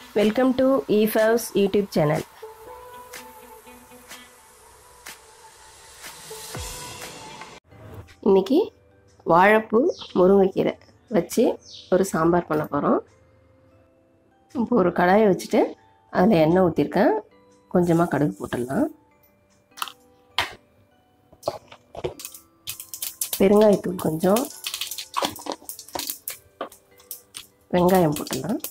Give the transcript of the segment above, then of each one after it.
welcome to இஃபவ்ஸ் YouTube channel இன்னைக்கு வாழைப்பூ முருங்கைக்கீரை வச்சு ஒரு சாம்பார் பண்ண போகிறோம் இப்போ ஒரு கடாயை வச்சுட்டு அதில் எண்ணெய் ஊற்றிருக்கேன் கொஞ்சமாக கடுகு போட்டுடலாம் பெருங்காயத்தூள் கொஞ்சம் வெங்காயம் போட்டுடலாம்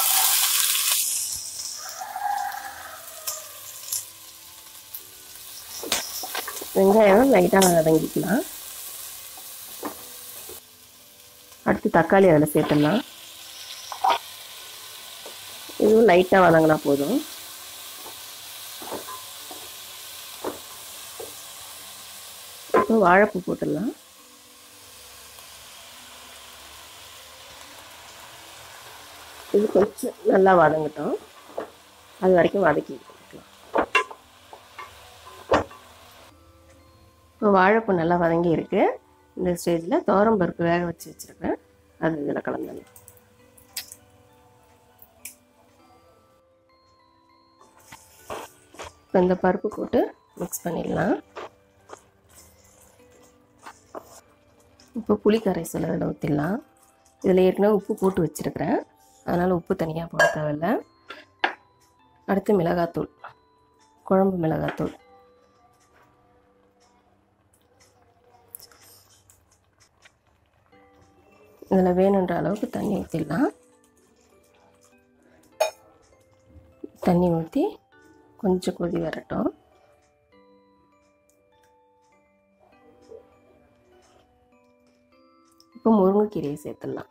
வெங்காயம் லைட்டாக வதங்கிக்கலாம் அடுத்து தக்காளி அதில் சேர்த்துடலாம் இதுவும் லைட்டாக வதங்கினா போதும் இப்போ வாழைப்பூ போட்டுடலாம் இது கொஞ்சம் நல்லா வதங்கட்டும் அது வரைக்கும் வதக்கி கொடுக்கலாம் இப்போ வாழைப்பூ நல்லா வதங்கி இருக்கு இந்த ஸ்டேஜில் தோரம் பருப்பு வேக வச்சு வச்சுருக்கேன் அது இதில் கலந்துடலாம் இப்போ இந்த பருப்பு போட்டு மிக்ஸ் பண்ணிடலாம் இப்போ புளி கரைசல் அதில் ஊற்றிடலாம் இதில் ஏற்கனவே உப்பு போட்டு வச்சுருக்கிறேன் அதனால் உப்பு தனியாக போட தேவையில்ல அடுத்து மிளகாத்தூள் குழம்பு மிளகாத்தூள் இதில் வேணுன்ற அளவுக்கு தண்ணி ஊற்றிடலாம் தண்ணி ஊற்றி கொஞ்சம் கொதி வரட்டும் இப்போ முருங்கைக்கீரையை சேர்த்துடலாம்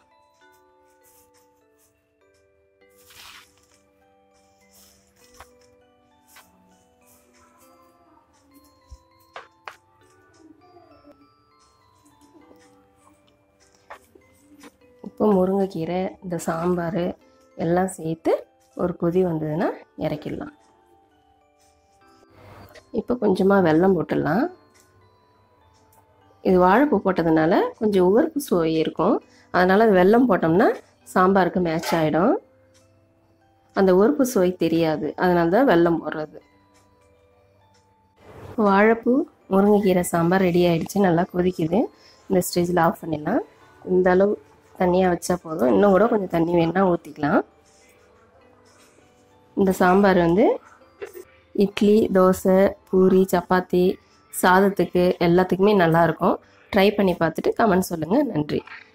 இப்போ முருங்கைக்கீரை இந்த சாம்பார் எல்லாம் சேர்த்து ஒரு கொதி வந்ததுன்னா இறக்கிடலாம் இப்போ கொஞ்சமாக வெல்லம் போட்டுடலாம் இது வாழைப்பூ போட்டதுனால கொஞ்சம் உவர்ப்பு சுவை இருக்கும் அதனால் அது வெல்லம் போட்டோம்னா சாம்பாருக்கு மேட்ச் ஆகிடும் அந்த உவர்ப்பு சுவை தெரியாது அதனால தான் வெல்லம் போடுறது வாழைப்பூ முருங்கைக்கீரை சாம்பார் ரெடி ஆகிடுச்சு நல்லா கொதிக்குது இந்த ஸ்டேஜில் ஆஃப் பண்ணிடலாம் இந்த அளவு தண்ணியாக வச்சா போதும் இன்னும் கூட கொஞ்சம் தண்ணி வேணா ஊற்றிக்கலாம் இந்த சாம்பார் வந்து இட்லி தோசை பூரி சப்பாத்தி சாதத்துக்கு எல்லாத்துக்குமே நல்லாயிருக்கும் ட்ரை பண்ணி பார்த்துட்டு கமெண்ட் சொல்லுங்கள் நன்றி